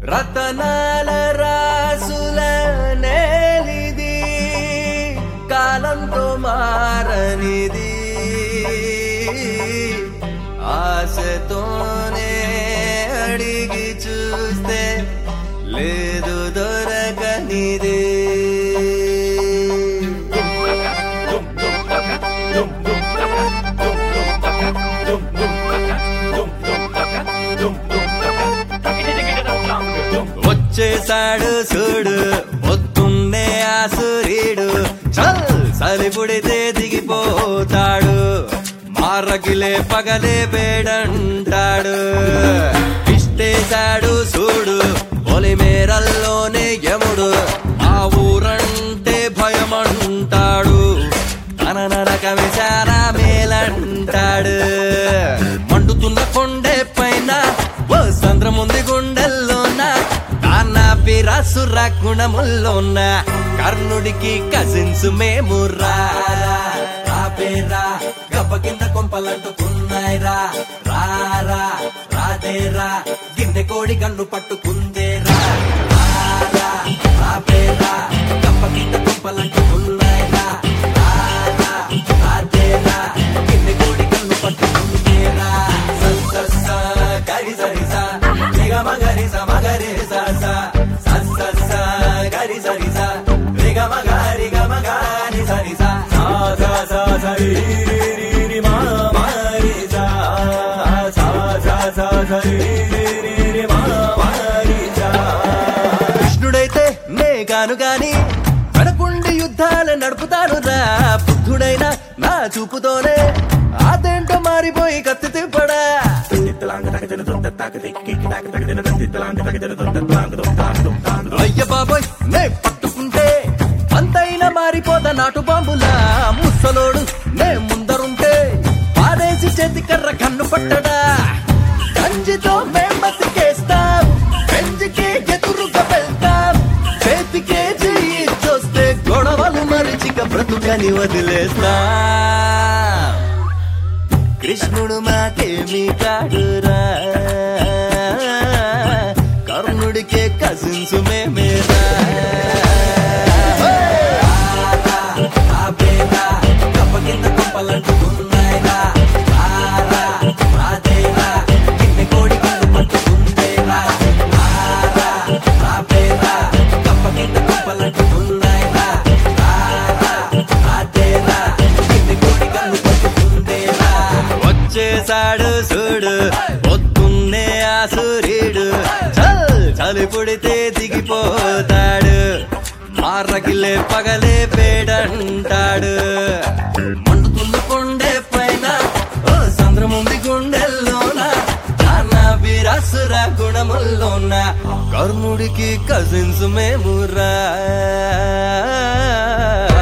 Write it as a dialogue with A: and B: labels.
A: రతనాల రాసుల నేలిది కాలంతో మారనిది ఆశతోనే అడిగి చూస్తే లేదు దొరకనిది వచ్చేసాడు చూడు పొద్దున్నే ఆ సూర్యుడు చల్ సలిపుడితే దిగిపోతాడు మారగిలే పగలే వేడంటాడు ఇష్టేశాడు చూడు పొలిమేరల్లోనే యముడు ఆ ఊరంటే భయమంటాడు తన నరక విచార మేలంటాడు మండుతున్న కొండే పైన ఓ సంద్రముంది గుండెల్లోన కాన్న పిరాసుర గుణముల్లోన కర్ణుడికి కజిన్స్ మేము రారా రాపేరా గబ్బ కింద కొంపలంటుకున్నాయిరా రారా రాదేరా గిన్నె కోడి కన్ను పట్టుకుందేరా రారా రాపేరా గబ్బ కింద కొంపలంటుకున్నాయిరా రారా రాదేరా గిన్నె కోడి కన్ను పట్టుకుందేరా స స స గరి సరి స నిగ మగరి స మగరి స స స స స గరి సరి స నిగ మగరి గ మగరి సరి స సా సా సా సరి రి రి రి మా మా రి సా సా సా సా సరి రి రి రి మా మా రి సా కృష్ణుడైతే నే కాను గాని వెనకుండి యుద్ధాలు నడుపుతాను రా బుద్ధుడైనా నా చూపుతోనే అదేంటో మారిపోయి కత్తి తిప్పడా అయ్య బాబోయ్ నే పట్టుకుంటే అంతైనా మారిపోతా నాటు బాంబులా ముసలోడు నే ముందరుంటే పాడేసి చేతి కర్ర కన్ను పట్టడా కంజితో మేం బతికేస్తాం కంజికి ఎదురుగా వెళ్తాం చేతికే చెయ్యి చూస్తే గొడవలు మరిచిక బ్రతుకని వదిలేస్తాం కృష్ణుడు మాకేమి కాడురా కర్ణుడికే కజిన్స్ మేమేరా వచ్చేసాడు చూడు పొద్దున్నే ఆ సూర్యుడు చల్ చలి పుడితే దిగిపోతాడు మారగిలే పగలే పేడంటాడు మండుతున్న కొండే పైన ఓ సంద్రముంది గుండెల్లోన నాన్న వీరాసుర గుణముల్లోన కర్ణుడికి కజిన్స్ మేమురా